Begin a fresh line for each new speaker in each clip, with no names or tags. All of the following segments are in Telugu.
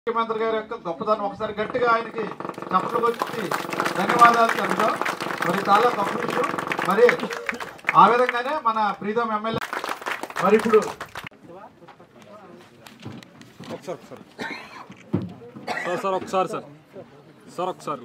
ముఖ్యమంత్రి గారి యొక్క గొప్పతనం ఒకసారి గట్టిగా ఆయనకి చప్పట్లు వచ్చి ధన్యవాదాలు తెలుపుతాం మరి చాలా గొప్ప విషయం మరి ఆ విధంగానే మన ప్రీతం ఎమ్మెల్యే మరి ఇప్పుడు
ఒకసారి ఒకసారి సార్ సార్ ఒకసారి సార్ సార్ ఒకసారి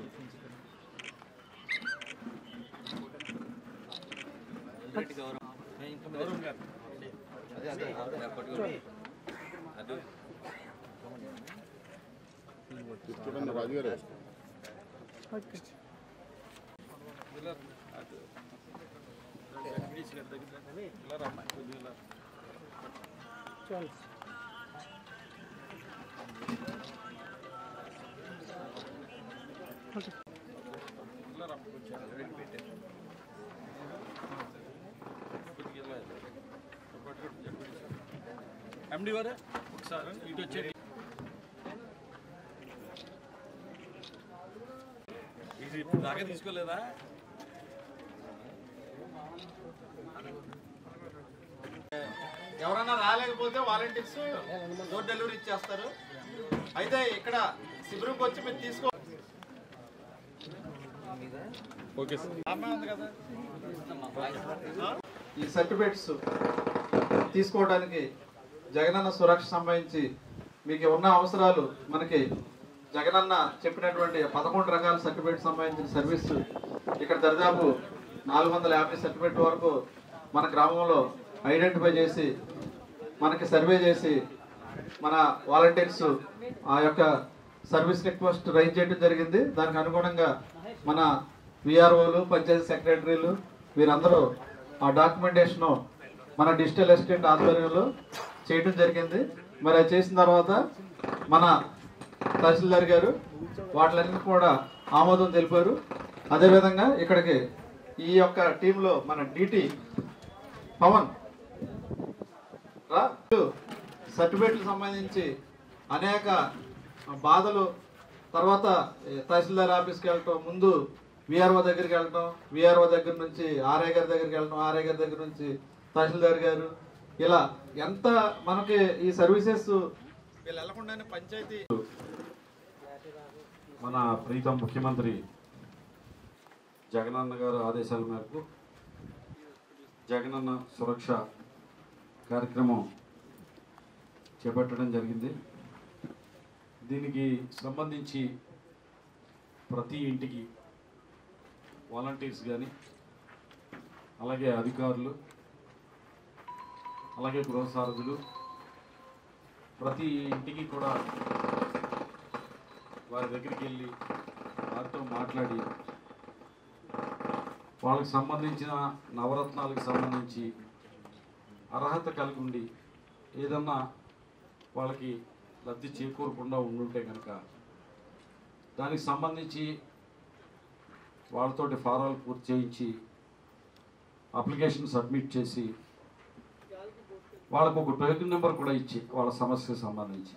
ఎండి వారే ఒకసారి ఇటు వచ్చేది ఇది ఇప్పుడు దాకా తీసుకోలేదా
ఎవరైనా రాలేకపోతే వాలంటీర్స్ డోర్ డెలివరీ ఇచ్చేస్తారు అయితే ఇక్కడ శిబిరంకి వచ్చి మీరు తీసుకో
ఓకే సార్
అమ్మాయి ఉంది కదా ఈ సర్టిఫికేట్స్ తీసుకోవడానికి జగనన్న సురక్ష సంబంధించి మీకు ఉన్న అవసరాలు మనకి జగనన్న చెప్పినటువంటి పదకొండు రకాల సర్టిఫికేట్ సంబంధించిన సర్వీస్ ఇక్కడ దరిదాపు నాలుగు వందల యాభై సర్టిఫికేట్ వరకు మన గ్రామంలో ఐడెంటిఫై చేసి మనకి సర్వే చేసి మన వాలంటీర్స్ ఆ యొక్క సర్వీస్ రిక్వెస్ట్ రైజ్ చేయడం జరిగింది దానికి అనుగుణంగా మన విఆర్ఓలు పంచాయతీ సెక్రటరీలు వీరందరూ ఆ డాక్యుమెంటేషన్ మన డిజిటల్ అసిస్టెంట్ ఆధ్వర్యంలో చేయడం జరిగింది మరి అది చేసిన తర్వాత మన తహసీల్దార్ గారు వాటిలన్నీ కూడా ఆమోదం తెలిపారు అదేవిధంగా ఇక్కడికి ఈ యొక్క టీంలో మన డిటి పవన్ రా సర్టిఫికేట్లకు సంబంధించి అనేక బాధలు తర్వాత ఏ, తహసీల్దార్ ఆఫీస్కి వెళ్ళటం ముందు విఆర్ఓ దగ్గరికి వెళ్ళటం విఆర్ఓ దగ్గర నుంచి ఆర్ఐ గారి దగ్గరికి వెళ్ళటం ఆర్ఐ గారి దగ్గర నుంచి తహసీల్దార్ గారు ఇలా ఎంత మనకి ఈ సర్వీసెస్ వీళ్ళు వెళ్ళకుండానే పంచాయతీ
మన ప్రీతం ముఖ్యమంత్రి జగనన్న గారు ఆదేశాల మేరకు జగనన్న సురక్ష కార్యక్రమం చేపట్టడం జరిగింది దీనికి సంబంధించి ప్రతి ఇంటికి వాలంటీర్స్ కానీ అలాగే అధికారులు అలాగే గృహసారథులు ప్రతి ఇంటికి కూడా వారి దగ్గరికి వెళ్ళి వారితో మాట్లాడి వాళ్ళకి సంబంధించిన నవరత్నాలకు సంబంధించి అర్హత కలిగి ఉండి ఏదన్నా వాళ్ళకి లబ్ధి చేకూరకుండా ఉండుంటే కనుక దానికి సంబంధించి వాళ్ళతోటి ఫారాలు పూర్తి చేయించి అప్లికేషన్ సబ్మిట్ చేసి వాళ్ళకు ఒక టోకెన్ నెంబర్ కూడా ఇచ్చి వాళ్ళ సమస్యకు సంబంధించి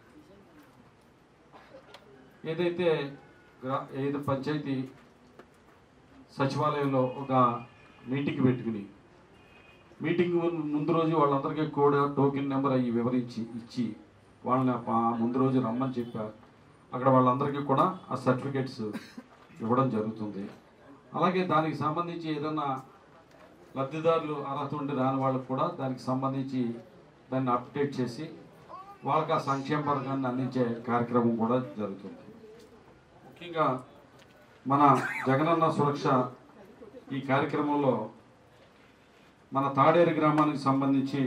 ఏదైతే గ్రా ఏదో పంచాయతీ సచివాలయంలో ఒక మీటింగ్ పెట్టుకుని మీటింగ్ ముం- ముందు రోజు వాళ్ళందరికీ కూడా టోకెన్ నెంబర్ అవి వివరించి ఇచ్చి వాళ్ళని ఆ ముందు రోజు రమ్మని చెప్పారు అక్కడ వాళ్ళందరికీ కూడా ఆ సర్టిఫికేట్స్ ఇవ్వడం జరుగుతుంది అలాగే దానికి సంబంధించి ఏదన్నా లబ్ధిదారులు అర్హత ఉండి రాని వాళ్ళకు కూడా దానికి సంబంధించి దాన్ని అప్డేట్ చేసి వాళ్ళకి ఆ సంక్షేమ పథకాన్ని అందించే కార్యక్రమం కూడా జరుగుతుంది ముఖ్యంగా మన జగనన్న సురక్ష ఈ కార్యక్రమంలో మన తాడేరు గ్రామానికి సంబంధించి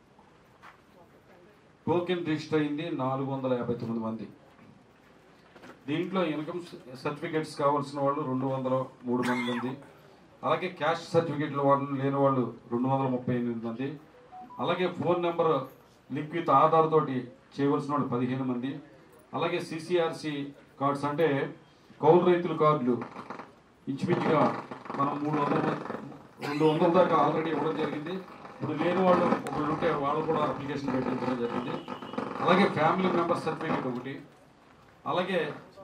టోకెన్ రిజిస్టర్ అయింది నాలుగు వందల యాభై తొమ్మిది మంది దీంట్లో ఇన్కమ్ సర్టిఫికేట్స్ కావాల్సిన వాళ్ళు రెండు వందల మూడు మంది ఉంది అలాగే క్యాష్ సర్టిఫికేట్లు వాళ్ళు లేని వాళ్ళు రెండు వందల ముప్పై ఎనిమిది మంది అలాగే phone number link with Aadhaar తోటి చేయవలసిన వాళ్ళు పదిహేను మంది అలాగే సిసిఆర్సి కార్డ్స్ అంటే కౌలు రైతుల కార్డులు ఇంచుమించుగా మనం మూడు వందల మంది- రెండు వందల దాకా ఆల్రెడీ ఇవ్వడం జరిగింది ఇప్పుడు లేని వాళ్ళు ఒకళ్ళు ఉంటే వాళ్ళు కూడా అప్లికేషన్ పెట్టించడం జరిగింది అలాగే ఫ్యామిలీ మెంబర్ సర్టిఫికేట్ ఒకటి అలాగే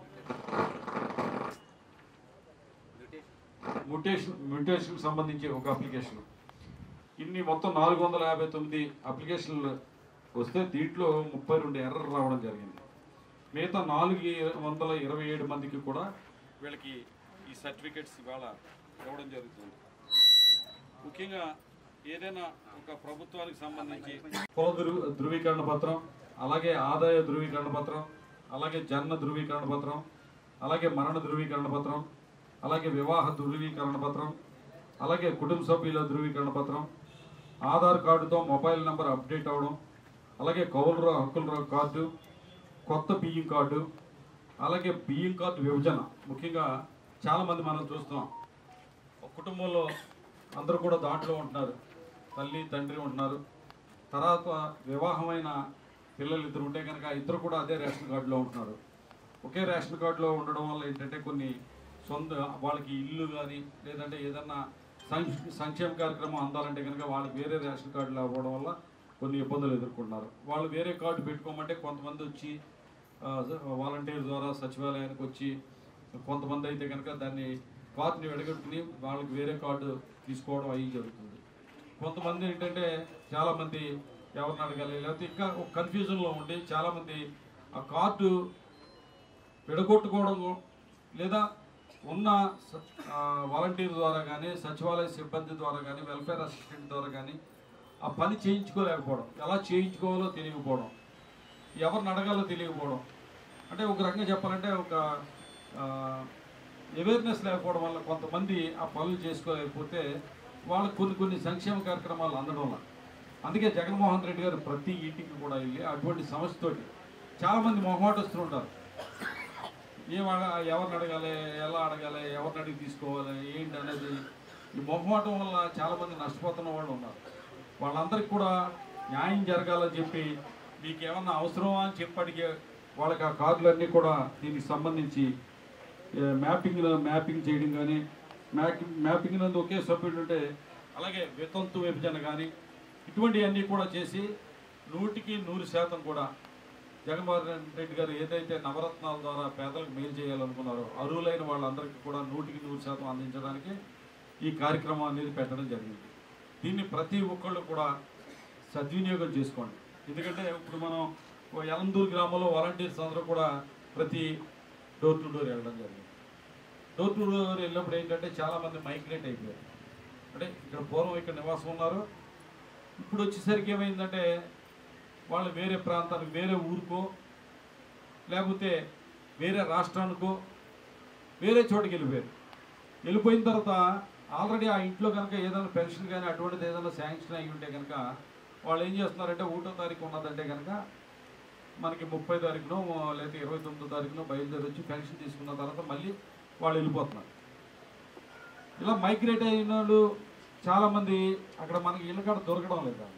మ్యూటేషన్ మ్యూటేషన్ సంబంధించి ఒక అప్లికేషన్ ఇన్ని మొత్తం నాలుగు వందల యాభై తొమ్మిది అప్లికేషన్లు వస్తే దీంట్లో ముప్పై రెండు ఎర్రర్ రావడం జరిగింది మిగతా నాలుగు వందల ఇరవై ఏడు మందికి కూడా వీళ్ళకి ఈ సర్టిఫికెట్స్ ఇవాళ ఇవ్వడం జరుగుతుంది ముఖ్యంగా ఏదైనా ఒక ప్రభుత్వానికి సంబంధించి కుల ధృ ధృవీకరణ పత్రం అలాగే ఆదాయ ధృవీకరణ పత్రం అలాగే జన్మ ధృవీకరణ పత్రం అలాగే మరణ ధృవీకరణ పత్రం అలాగే వివాహ ధృవీకరణ పత్రం అలాగే కుటుంబ సభ్యుల ధృవీకరణ పత్రం ఆధార్ కార్డుతో మొబైల్ నెంబర్ అప్డేట్ అవ్వడం అలాగే కౌలు హక్కుల కార్డు కొత్త బియ్యం కార్డు అలాగే బియ్యం కార్డు విభజన ముఖ్యంగా చాలామంది మనం చూస్తున్నాం ఒక కుటుంబంలో అందరూ కూడా దాంట్లో ఉంటున్నారు తల్లి తండ్రి ఉంటున్నారు తర్వాత వివాహమైన పిల్లలు ఇద్దరు ఉంటే కనుక ఇద్దరు కూడా అదే రేషన్ కార్డులో ఉంటున్నారు ఒకే రేషన్ కార్డులో ఉండడం వల్ల ఏంటంటే కొన్ని సొంత వాళ్ళకి ఇల్లు కానీ లేదంటే ఏదన్నా సం- సంక్షేమ కార్యక్రమం అందాలంటే కనుక వాళ్ళకి వేరే రేషన్ కార్డులు అవ్వడం వల్ల కొన్ని ఇబ్బందులు ఎదుర్కొంటున్నారు వాళ్ళు వేరే కార్డు పెట్టుకోమంటే కొంతమంది వచ్చి ఆ, వాలంటీర్ ద్వారా సచివాలయానికి వచ్చి కొంతమంది అయితే కనుక దాన్ని కార్డుని వెడగొట్టుకుని వాళ్ళకి వేరే కార్డు తీసుకోవడం అయ్యి జరుగుతుంది కొంతమంది ఏంటంటే చాలామంది ఎవరిని అడగాలి లేకపోతే ఇంకా ఒక కన్ఫ్యూజన్లో ఉండి చాలామంది ఆ కార్డు విడగొట్టుకోవడం లేదా ఉన్న స- ఆ, వాలంటీర్ ద్వారా కానీ సచివాలయ సిబ్బంది ద్వారా కానీ వెల్ఫేర్ అసిస్టెంట్ ద్వారా కానీ ఆ పని చేయించుకోలేకపోవడం ఎలా చేయించుకోవాలో తెలియకపోవడం ఎవరిని అడగాలో తెలియకపోవడం అంటే ఒక రకంగా చెప్పాలంటే ఒక అవేర్నెస్ లేకపోవడం వల్ల కొంతమంది ఆ పనులు చేసుకోలేకపోతే వాళ్ళకు కొన్ని కొన్ని సంక్షేమ కార్యక్రమాలు అందడం వల్ల అందుకే జగన్మోహన్ రెడ్డి గారు ప్రతి ఇంటికి కూడా వెళ్ళి అటువంటి సమస్యతోటి చాలామంది మొహమాటస్తులు ఉంటారు ఏం అడ ఎవరిని అడగాలి ఎలా అడగాలి ఎవరిని అడిగి తీసుకోవాలి ఏంటి అనేది ఈ మొహమాటం వల్ల చాలామంది నష్టపోతున్న వాళ్ళు ఉన్నారు వాళ్ళందరికీ కూడా న్యాయం జరగాలని చెప్పి మీకు ఏమన్నా అవసరమా అని చెప్పి అడిగే వాళ్ళకి ఆ కార్డులన్నీ కూడా దీనికి సంబంధించి ఏ, మ్యాపింగ్ మ్యాపింగ్ చేయడం కానీ మ్యాపింగ్ మ్యాపింగ్ నందు ఒకే సభ్యుడు ఉంటే అలాగే వితంతు విభజన కానీ ఇటువంటివన్నీ కూడా చేసి నూటికి నూరు శాతం కూడా జగన్మోహన్ రెడ్డి గారు ఏదైతే నవరత్నాల ద్వారా పేదలకు మేలు చేయాలనుకున్నారో అర్హులైన వాళ్ళందరికీ కూడా నూటికి నూరు శాతం అందించడానికి ఈ కార్యక్రమం అనేది పెట్టడం జరిగింది దీన్ని ప్రతి ఒక్కళ్ళు కూడా సద్వినియోగం చేసుకోండి ఎందుకంటే ఇప్పుడు మనం ఓ ఎలందూరు గ్రామంలో వాలంటీర్స్ అందరూ కూడా ప్రతి డోర్ టు డోర్ వెళ్ళడం జరిగింది డోర్ టు డోర్ వెళ్ళినప్పుడు ఏంటంటే చాలామంది మైగ్రేట్ అయిపోయారు అంటే ఇక్కడ పూర్వం ఇక్కడ నివాసం ఉన్నారు ఇప్పుడు వచ్చేసరికి ఏమైందంటే వాళ్ళు వేరే ప్రాంతానికి వేరే ఊరికో లేకపోతే వేరే రాష్ట్రానికో వేరే చోటుకి వెళ్ళిపోయారు వెళ్ళిపోయిన తర్వాత ఆల్రెడీ ఆ ఇంట్లో కనుక ఏదైనా పెన్షన్ కానీ అటువంటిది ఏదైనా శాంక్షన్ అయి ఉంటే కనుక వాళ్ళు ఏం చేస్తున్నారంటే ఒకటో తారీఖు ఉన్నదంటే కనుక మనకి ముప్పై తారీఖునో లేకపోతే ఇరవై తొమ్మిదో తారీఖునో బయలుదేరి వచ్చి పెన్షన్ తీసుకున్న తర్వాత మళ్ళీ వాళ్ళు వెళ్ళిపోతున్నారు ఇలా మైగ్రేట్ అయిన వాళ్ళు చాలామంది అక్కడ మనకి ఇళ్ళ కాడ దొరకడం లేదు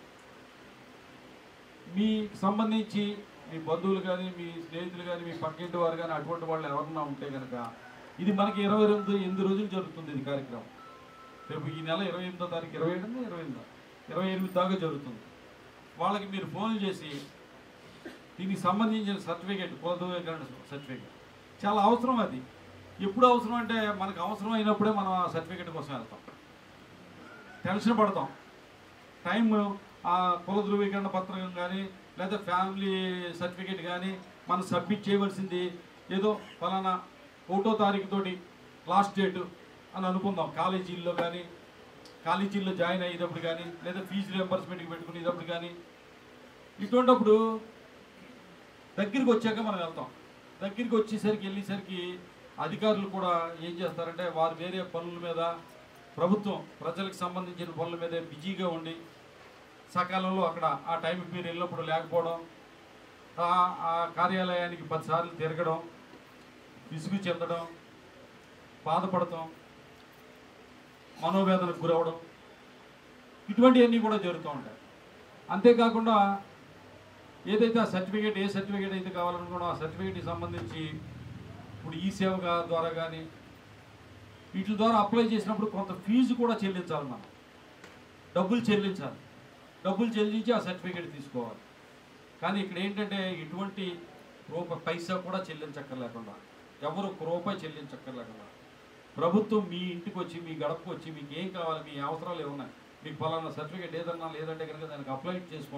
మీకు సంబంధించి మీ బంధువులు కానీ మీ స్నేహితులు కానీ మీ పక్కింటి వారు కానీ అటువంటి వాళ్ళు ఎవరన్నా ఉంటే కనుక ఇది మనకి ఇరవై రెండు ఎనిమిది రోజులు జరుగుతుంది ఇది కార్యక్రమం రేపు ఈ నెల ఇరవై ఎనిమిదో తారీఖు ఇరవై ఏడు ఇరవై ఎనిమిదో ఇరవై ఎనిమిది దాకా జరుగుతుంది వాళ్ళకి మీరు ఫోన్ చేసి దీనికి సంబంధించిన సర్టిఫికేట్ కులధృవీకరణ సర్టిఫికేట్ చాలా అవసరం అది ఎప్పుడు అవసరం అంటే మనకు అవసరం అయినప్పుడే మనం ఆ సర్టిఫికేట్ కోసం వెళ్తాం టెన్షన్ పడతాం టైం ఆ కుల ధృవీకరణ పత్రం కానీ లేదా ఫ్యామిలీ సర్టిఫికేట్ కానీ మనం సబ్మిట్ చేయవలసింది ఏదో ఫలానా ఒకటో తారీఖు తోటి లాస్ట్ డేట్ అని అనుకుందాం కాలేజీల్లో కానీ కాలేజీల్లో జాయిన్ అయ్యేటప్పుడు కానీ లేదా ఫీజు రియంబర్స్మెంట్కి పెట్టుకునేటప్పుడు కానీ ఇటువంటిప్పుడు దగ్గరికి వచ్చాక మనం వెళ్తాం దగ్గరికి వచ్చేసరికి వెళ్ళేసరికి అధికారులు కూడా ఏం చేస్తారంటే వారు వేరే పనుల మీద ప్రభుత్వం ప్రజలకు సంబంధించిన పనుల మీద బిజీగా ఉండి సకాలంలో అక్కడ ఆ టైంకి మీరు వెళ్ళినప్పుడు లేకపోవడం ఆ- ఆ కార్యాలయానికి పదిసార్లు తిరగడం విసుగు చెందడం బాధపడటం మనోవేదనకు గురవడం ఇటువంటివన్నీ కూడా జరుగుతూ ఉంటాయి అంతేకాకుండా ఏదైతే ఆ సర్టిఫికేట్ ఏ సర్టిఫికేట్ అయితే కావాలనుకున్నా ఆ సర్టిఫికేట్కి సంబంధించి ఇప్పుడు ఈ సేవ గా- ద్వారా కానీ వీటి ద్వారా అప్లై చేసినప్పుడు కొంత ఫీజు కూడా చెల్లించాలి మనం డబ్బులు చెల్లించాలి డబ్బులు చెల్లించి ఆ సర్టిఫికేట్ తీసుకోవాలి కానీ ఇక్కడ ఏంటంటే ఎటువంటి రూపాయి పైసా కూడా చెల్లించక్కర్లేకుండా ఎవరు ఒక రూపాయి చెల్లించక్కర్లేకుండా ప్రభుత్వం మీ ఇంటికి వచ్చి మీ గడపకు వచ్చి మీకు ఏం కావాలి మీ అవసరాలు ఏమున్నాయి మీకు ఫలానా సర్టిఫికేట్ ఏదన్నా లేదంటే కనుక దానికి అప్లై చేసుకోండి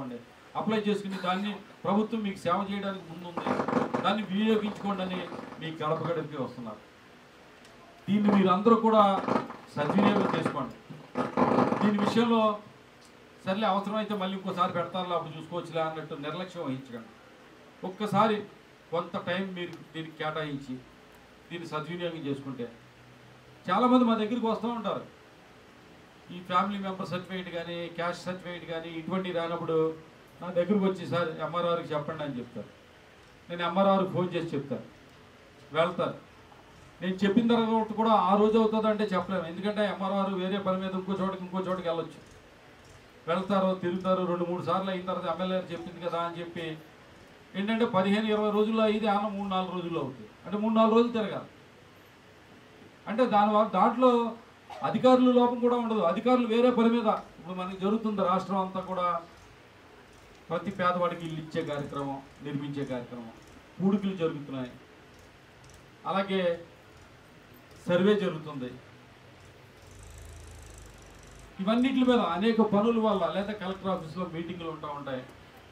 అప్లై చేసుకుని దాన్ని ప్రభుత్వం మీకు సేవ చేయడానికి ముందుంది దాన్ని వినియోగించుకోండి అని మీ గడప గడపకి వస్తున్నారు దీన్ని మీరందరూ కూడా సద్వినియోగం చేసుకోండి దీని విషయంలో సర్లే అవసరమైతే మళ్ళీ ఇంకోసారి పెడతారులే అప్పుడు చూసుకోవచ్చులే అన్నట్టు నిర్లక్ష్యం వహించకండి ఒక్కసారి కొంత టైం మీరు దీనికి కేటాయించి దీన్ని సద్వినియోగం చేసుకుంటే చాలామంది మా దగ్గరికి వస్తూ ఉంటారు ఈ ఫ్యామిలీ మెంబర్ సర్టిఫికేట్ కానీ క్యాష్ సర్టిఫికేట్ కానీ ఇటువంటి రానప్పుడు నా దగ్గరకు వచ్చి సార్ ఎంఆర్ఆర్కి చెప్పండి అని చెప్తారు నేను ఎంఆర్ఆర్కి ఫోన్ చేసి చెప్తాను వెళ్తారు నేను చెప్పిన తర్వాత కూడా ఆ రోజు అవుతుంది అంటే చెప్పలేము ఎందుకంటే ఎంఆర్ఆర్ వేరే పని మీద ఇంకో చోటకి ఇంకో చోటకి వెళ్ళొచ్చు వెళ్తారు తిరుగుతారు రెండు మూడు సార్లు అయిన తర్వాత ఎమ్మెల్యే చెప్పింది కదా అని చెప్పి ఏంటంటే పదిహేను ఇరవై రోజుల్లో అయ్యింది ఆన మూడు నాలుగు రోజుల్లో అవుతుంది అంటే మూడు నాలుగు రోజులు తిరగాలి అంటే దానివల్ల దాంట్లో అధికారుల లోపం కూడా ఉండదు అధికారులు వేరే పని మీద ఇప్పుడు మనకి జరుగుతుంది రాష్ట్రం అంతా కూడా ప్రతి పేదవాడికి ఇల్లు ఇచ్చే కార్యక్రమం నిర్మించే కార్యక్రమం పూడికలు జరుగుతున్నాయి అలాగే సర్వే జరుగుతుంది ఇవన్నిటి మీద అనేక పనుల వల్ల లేదా కలెక్టర్ ఆఫీస్లో మీటింగ్లు ఉంటా ఉంటాయి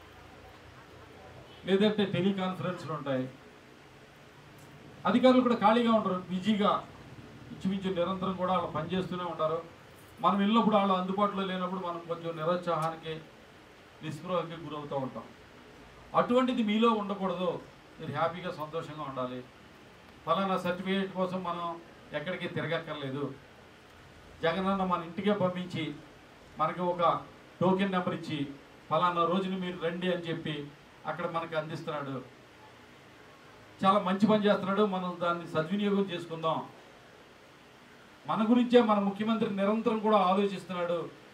లేదంటే టెలికాన్ఫరెన్స్లు ఉంటాయి అధికారులు కూడా ఖాళీగా ఉంటారు బిజీగా ఇంచుమించు నిరంతరం కూడా వాళ్ళు పనిచేస్తూనే ఉంటారు మనం వెళ్ళినప్పుడు వాళ్ళు అందుబాటులో లేనప్పుడు మనం కొంచెం నిరుత్సాహానికి నిస్పృహకి గురవుతూ ఉంటాం అటువంటిది మీలో ఉండకూడదు మీరు హ్యాపీగా సంతోషంగా ఉండాలి ఫలానా సర్టిఫికేట్ కోసం మనం ఎక్కడికి తిరగక్కర్లేదు జగనన్న మన ఇంటికే పంపించి మనకి ఒక టోకెన్ నెంబర్ ఇచ్చి ఫలానా రోజున మీరు రండి అని చెప్పి అక్కడ మనకి అందిస్తున్నాడు చాలా మంచి పని చేస్తున్నాడు మనం దాన్ని సద్వినియోగం చేసుకుందాం మన గురించే మన ముఖ్యమంత్రి నిరంతరం కూడా ఆలోచిస్తున్నాడు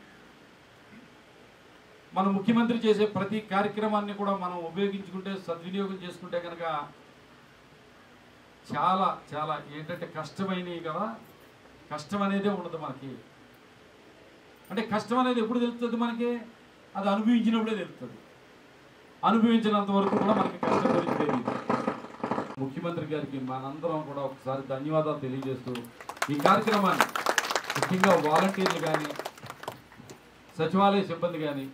మన ముఖ్యమంత్రి చేసే ప్రతి కార్యక్రమాన్ని కూడా మనం ఉపయోగించుకుంటే సద్వినియోగం చేసుకుంటే కనుక చాలా చాలా ఏంటంటే కష్టమైనవి కదా కష్టం అనేదే ఉండదు మనకి అంటే కష్టం అనేది ఎప్పుడు తెలుస్తుంది మనకి అది అనుభవించినప్పుడే తెలుస్తుంది అనుభవించినంత వరకు కూడా మనకి కష్టం గురించి తెలియదు ముఖ్యమంత్రి గారికి మనందరం కూడా ఒకసారి ధన్యవాదాలు తెలియజేస్తూ ఈ కార్యక్రమాన్ని ముఖ్యంగా వాలంటీర్లు కానీ సచివాలయ సిబ్బంది కానీ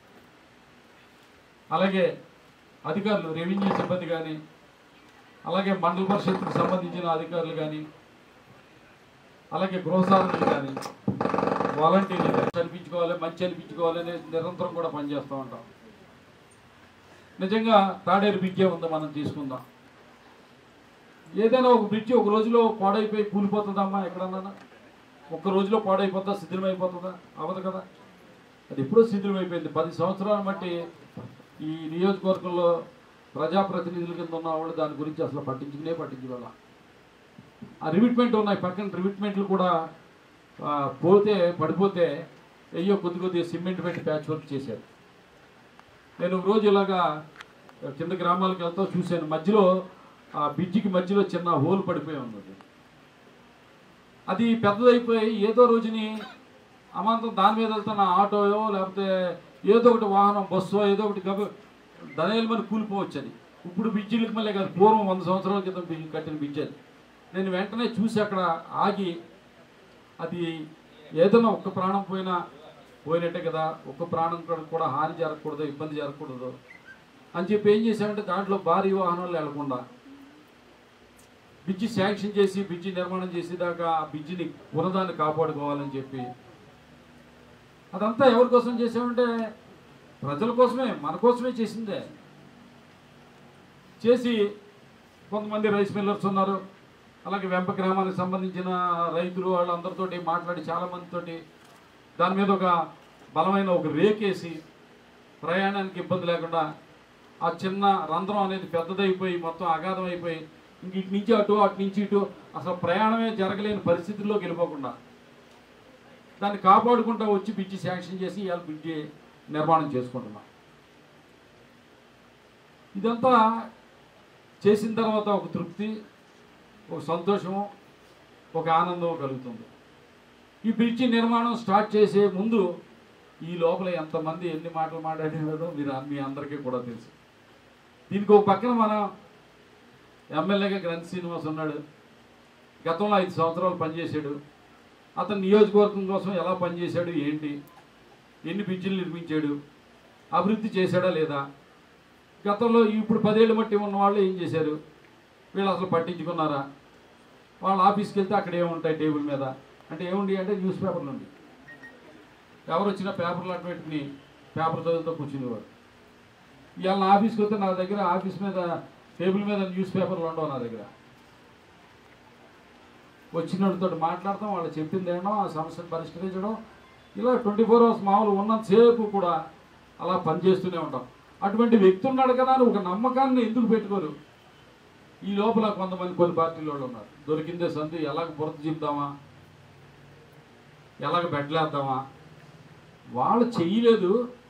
అలాగే అధికారులు రెవెన్యూ సిబ్బంది కానీ అలాగే మండల పరిషత్కు సంబంధించిన అధికారులు కానీ అలాగే గృహసాధనలు కానీ వాలంటీర్లు కానీ చనిపించుకోవాలి మంచి అనిపించుకోవాలి అనేది నిరంతరం కూడా పనిచేస్తూ ఉంటాం నిజంగా తాడేరు బ్రిడ్జే ఉందో మనం తీసుకుందాం ఏదైనా ఒక బ్రిడ్జి ఒక రోజులో పాడైపోయి కూలిపోతుందమ్మా ఎక్కడన్నా ఒక్క రోజులో పాడైపోతుందా శిథిలమైపోతుందా అవ్వదు కదా అది ఎప్పుడో శిథిలమైపోయింది పది సంవత్సరాల బట్టి ఈ నియోజకవర్గంలో ప్రజాప్రతినిధుల కింద ఉన్న వాళ్ళు దాని గురించి అసలు పట్టించుకునే పట్టించుకోవాల ఆ రిమిట్మెంట్ ఉన్నాయి పక్కన రిమిట్మెంట్లు కూడా ఆ, పోతే పడిపోతే అయ్యో కొద్ది కొద్దిగా సిమెంట్ పెట్టి ప్యాచ్ వర్క్ చేశారు నేను ఒక రోజు ఇలాగా కింద గ్రామాలకు వెళ్తా చూశాను మధ్యలో ఆ బ్రిడ్జికి మధ్యలో చిన్న హోల్ పడిపోయి ఉన్నది అది పెద్దదైపోయి ఏదో రోజుని అమాంతం దాని మీద వెళ్తున్న ఆటోయో లేకపోతే ఏదో ఒకటి వాహనం బస్సో ఏదో ఒకటి గబ దనేలు మరి కూలిపోవచ్చు అది ఇప్పుడు బ్రిడ్జిలకు మళ్ళీ కాదు పూర్వం వంద సంవత్సరాల క్రితం బ్రిడ్జి కట్టిన బ్రిడ్జ్ అది నేను వెంటనే చూసి అక్కడ ఆగి అది ఏదైనా ఒక్క ప్రాణం పోయినా పోయినట్టే కదా ఒక్క ప్రాణం కూడా కూడా హాని జరగకూడదు ఇబ్బంది జరగకూడదు అని చెప్పి ఏం చేశామంటే దాంట్లో భారీ వాహనాలు వెళ్లకుండా బ్రిడ్జి శాంక్షన్ చేసి బ్రిడ్జి నిర్మాణం చేసేదాకా ఆ బ్రిడ్జిని ఉన్నదాన్ని కాపాడుకోవాలని చెప్పి అదంతా ఎవరి కోసం చేసామంటే ప్రజల కోసమే మన కోసమే చేసిందే చేసి కొంతమంది రైస్ మిల్లర్స్ ఉన్నారు అలాగే వెంప గ్రామానికి సంబంధించిన రైతులు వాళ్ళందరితోటి మాట్లాడి చాలా మందితోటి దాని మీద ఒక బలమైన ఒక రేకేసి ప్రయాణానికి ఇబ్బంది లేకుండా ఆ చిన్న రంధ్రం అనేది పెద్దదైపోయి మొత్తం అగాధం అయిపోయి ఇంక ఇటు నుంచి అటు అటు నుంచి ఇటు అసలు ప్రయాణమే జరగలేని పరిస్థితుల్లోకి వెళ్ళిపోకుండా దాన్ని కాపాడుకుంటూ వచ్చి బ్రిడ్జి శాంక్షన్ చేసి ఇవాళ బ్రిడ్జి నిర్మాణం చేసుకుంటున్నాం ఇదంతా చేసిన తర్వాత ఒక తృప్తి ఒక సంతోషము ఒక ఆనందం కలుగుతుంది ఈ బ్రిడ్జి నిర్మాణం స్టార్ట్ చేసే ముందు ఈ లోపల ఎంతమంది ఎన్ని మాటలు మాట్లాడినారో మీరు మీ అందరికీ కూడా తెలుసు దీనికి ఒక పక్కన మన ఎమ్మెల్యేగా గ్రంథ్ శ్రీనివాస్ ఉన్నాడు గతంలో ఐదు సంవత్సరాలు పనిచేశాడు అతను నియోజకవర్గం కోసం ఎలా పనిచేశాడు ఏంటి ఎన్ని బ్రిడ్జిలు నిర్మించాడు అభివృద్ధి చేశాడా లేదా గతంలో ఇప్పుడు పదేళ్ళు మట్టి ఉన్న వాళ్ళు ఏం చేశారు వీళ్ళు అసలు పట్టించుకున్నారా వాళ్ళ ఆఫీస్కి వెళ్తే అక్కడ ఏముంటాయి టేబుల్ మీద అంటే ఏముండి అంటే న్యూస్ పేపర్లు ఉండి ఎవరు వచ్చినా పేపర్లు అటు పెట్టుకుని పేపర్ చదువుతూ కూర్చునేవారు ఇవాళ నా ఆఫీస్కి వస్తే నా దగ్గర ఆఫీస్ మీద టేబుల్ మీద న్యూస్ పేపర్లు ఉండవు నా దగ్గర వచ్చిన వాళ్ళతో మాట్లాడతాం వాళ్ళు చెప్పింది ఏమో ఆ సమస్యను పరిష్కరించడం ఇలా ట్వంటీ ఫోర్ అవర్స్ మామూలు ఉన్నంతసేపు కూడా అలా పనిచేస్తూనే ఉంటాం అటువంటి వ్యక్తి ఉన్నాడు కదా అని ఒక నమ్మకాన్ని ఎందుకు పెట్టుకోరు ఈ లోపల కొంతమంది కొన్ని పార్టీల వాళ్ళు ఉన్నారు దొరికిందే సంధి ఎలాగ బురద చెప్దామా ఎలాగ బెడ్లేద్దామా వాళ్ళు చేయలేదు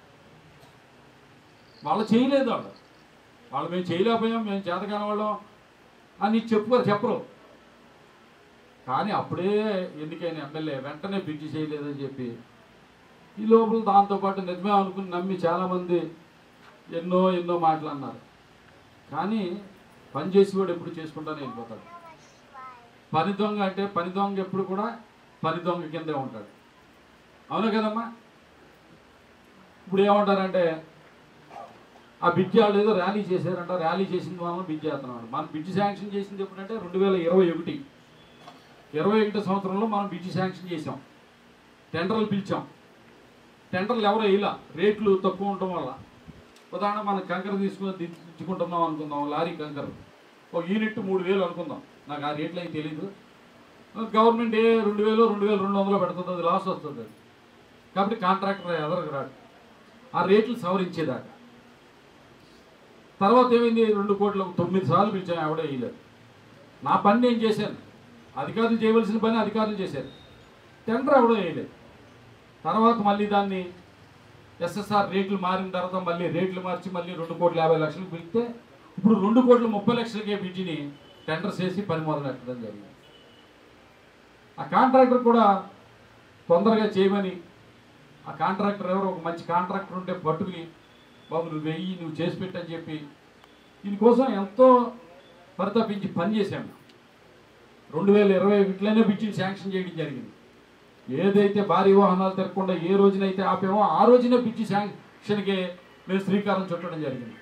వాళ్ళు చేయలేదు వాళ్ళు వాళ్ళు మేము చేయలేకపోయాం మేము చేతకాని వాళ్ళం అని చెప్పుకోరు చెప్పరు కానీ అప్పుడే ఎన్నికైన ఎమ్మెల్యే వెంటనే పిచ్చి చేయలేదని చెప్పి ఈ లోపల దాంతోపాటు నిజమే అనుకుని నమ్మి చాలామంది ఎన్నో ఎన్నో మాటలు అన్నారు కానీ పని చేసేవాడు ఎప్పుడు చేసుకుంటానే వెళ్ళిపోతాడు పని దొంగ అంటే పని దొంగ ఎప్పుడు కూడా పని దొంగ కిందే ఉంటాడు అవును కదమ్మా ఇప్పుడు ఏమంటారంటే ఆ బిడ్జి వాళ్ళు ఏదో ర్యాలీ చేశారంట ర్యాలీ చేసింది మనం బిడ్జి చేస్తున్నాడు మనం బిడ్జి శాంక్షన్ చేసింది ఎప్పుడంటే రెండు వేల ఇరవై ఒకటి ఇరవై ఒకటి సంవత్సరంలో మనం బిడ్జి శాంక్షన్ చేసాం టెండర్లు పిలిచాం టెండర్లు ఎవరో ఇలా రేట్లు తక్కువ ఉండటం వల్ల ఉదాహరణ మనం కంకర తీసుకుని దించుకుంటున్నాం అనుకుందాం లారీ కంకర ఒక యూనిట్ మూడు వేలు అనుకుందాం నాకు ఆ రేట్లు అయితే తెలీదు గవర్నమెంట్ ఏ రెండు వేలు రెండు వేలు రెండు వందలు పెడుతుంది అది లాస్ వస్తుంది అది. కాబట్టి కాంట్రాక్టర్ ఎదరకు రాడు ఆ రేట్లు సవరించేదాకా తర్వాత ఏమైంది రెండు కోట్ల తొమ్మిది సార్లు పిలిచాను ఎవడే వేయలేదు నా పని నేను చేశాను అధికారులు చేయవలసిన పని అధికారులు చేశారు టెండర్ ఎవడో వేయలేదు తర్వాత మళ్ళీ దాన్ని ఎస్ఎస్ఆర్ రేట్లు మారిన తర్వాత మళ్ళీ రేట్లు మార్చి మళ్ళీ రెండు కోట్ల యాభై లక్షలకు పిలిస్తే ఇప్పుడు రెండు కోట్ల ముప్పై లక్షలకే బిడ్జిని టెండర్ చేసి పని మొదలెట్టడం జరిగింది ఆ కాంట్రాక్టర్ కూడా తొందరగా చేయమని ఆ కాంట్రాక్టర్ ఎవరో ఒక మంచి కాంట్రాక్టర్ ఉంటే పట్టుకుని బాబు నువ్వు వెయ్యి నువ్వు చేసి పెట్టని చెప్పి దీనికోసం ఎంతో పరితపించి పని చేశాము రెండు వేల ఇరవై ఒకటిలోనే బిడ్జిని శాంక్షన్ చేయడం జరిగింది ఏదైతే భారీ వాహనాలు తిరగకుండా ఏ రోజునైతే ఆపామో ఆ రోజునే పిచ్చి శాంక్షన్కి మేము శ్రీకారం చుట్టడం జరిగింది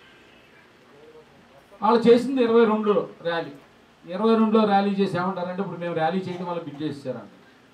వాళ్ళు చేసింది ఇరవై రెండులో ర్యాలీ ఇరవై రెండులో ర్యాలీ చేసి ఏమంటారంటే ఇప్పుడు మేము ర్యాలీ చేయడం వల్ల బిడ్ చేసేసారంట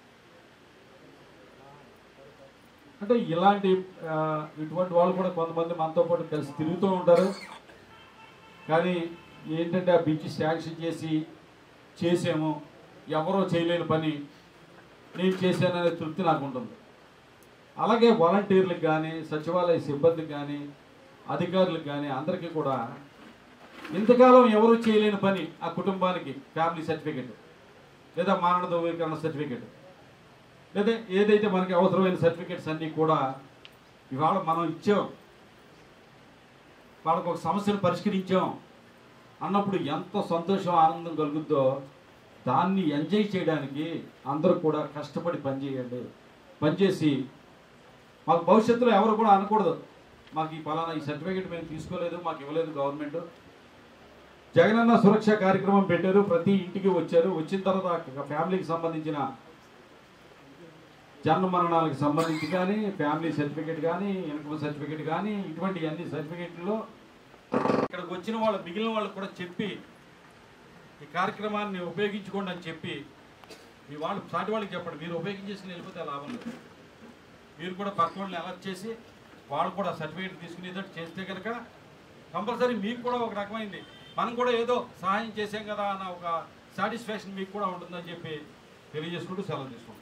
అంటే ఇలాంటి ఆ, ఇటువంటి వాళ్ళు కూడా కొంతమంది మనతో పాటు కలిసి తిరుగుతూ ఉంటారు కానీ ఏంటంటే ఆ బిడ్జ్ శాంక్షన్ చేసి చేసాము ఎవరో చేయలేని పని నేను చేశాననే తృప్తి నాకు ఉంటుంది అలాగే వాలంటీర్లకు కానీ సచివాలయ సిబ్బందికి కానీ అధికారులకు కానీ అందరికీ కూడా ఇంతకాలం ఎవరు చేయలేని పని ఆ కుటుంబానికి ఫ్యామిలీ సర్టిఫికెట్ లేదా మారణ ధృవీకరణ సర్టిఫికెట్ లేదా ఏదైతే మనకి అవసరమైన సర్టిఫికెట్స్ అన్నీ కూడా ఇవాళ మనం ఇచ్చాం వాళ్ళకు ఒక సమస్యను పరిష్కరించాం అన్నప్పుడు ఎంత సంతోషం ఆనందం కలుగుద్దో దాన్ని ఎంజాయ్ చేయడానికి అందరూ కూడా కష్టపడి పనిచేయండి పనిచేసి మాకు భవిష్యత్తులో ఎవరు కూడా అనకూడదు మాకు ఈ ఫలానా ఈ సర్టిఫికేట్ మేము తీసుకోలేదు మాకు ఇవ్వలేదు గవర్నమెంట్ జగనన్న సురక్ష కార్యక్రమం పెట్టారు ప్రతి ఇంటికి వచ్చారు వచ్చిన తర్వాత ఆ ఫ్యామిలీకి సంబంధించిన జన్మ మరణాలకు సంబంధించి కానీ ఫ్యామిలీ సర్టిఫికేట్ కానీ ఇన్కమ్ సర్టిఫికేట్ కానీ ఇటువంటి అన్ని సర్టిఫికేట్లో ఇక్కడికి వచ్చిన వాళ్ళు మిగిలిన వాళ్ళకి కూడా చెప్పి ఈ కార్యక్రమాన్ని ఉపయోగించుకోండి అని చెప్పి మీ వాళ్ళు సాటి వాళ్ళకి చెప్పండి మీరు ఉపయోగించేసి వెళ్ళిపోతే లాభం లేదు మీరు కూడా పక్క వాళ్ళని అలర్ట్ చేసి వాళ్ళు కూడా సర్టిఫికేట్ తీసుకునేటట్టు చేస్తే కనుక కంపల్సరీ మీకు కూడా ఒక రకమైంది మనం కూడా ఏదో సహాయం చేసాం కదా అన్న ఒక సాటిస్ఫాక్షన్ మీకు కూడా ఉంటుందని చెప్పి తెలియజేసుకుంటూ సెలవు తీసుకుంటాం